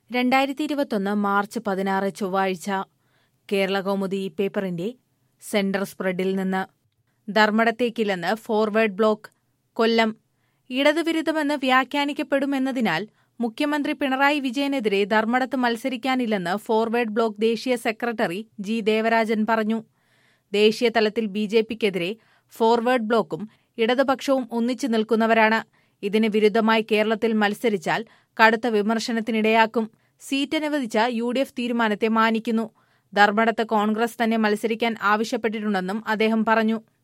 രണ്ടായിരത്തി ഇരുപത്തൊന്ന് മാർച്ച് പതിനാറ് ചൊവ്വാഴ്ച കേരള കൗമുദി പേപ്പറിന്റെ സെന്റർ സ്പ്രെഡിൽ നിന്ന് ധർമ്മടത്തേക്കില്ലെന്ന് ഫോർവേഡ് ബ്ലോക്ക് കൊല്ലം ഇടതുവിരുദ്ധമെന്ന് വ്യാഖ്യാനിക്കപ്പെടുമെന്നതിനാൽ മുഖ്യമന്ത്രി പിണറായി വിജയനെതിരെ ധർമ്മടത്ത് മത്സരിക്കാനില്ലെന്ന് ഫോർവേഡ് ബ്ലോക്ക് ദേശീയ സെക്രട്ടറി ജി ദേവരാജൻ പറഞ്ഞു ദേശീയ തലത്തിൽ ബി ജെ പിക്കെതിരെ ഫോർവേഡ് ബ്ലോക്കും ഇടതുപക്ഷവും ഒന്നിച്ചു നിൽക്കുന്നവരാണ് ഇതിന് വിരുദ്ധമായി കേരളത്തിൽ മത്സരിച്ചാൽ കടുത്ത വിമർശനത്തിനിടയാക്കും സീറ്റ് അനുവദിച്ച യു ഡി എഫ് തീരുമാനത്തെ മാനിക്കുന്നു ധർമ്മടത്ത് കോൺഗ്രസ് തന്നെ മത്സരിക്കാൻ ആവശ്യപ്പെട്ടിട്ടുണ്ടെന്നും അദ്ദേഹം പറഞ്ഞു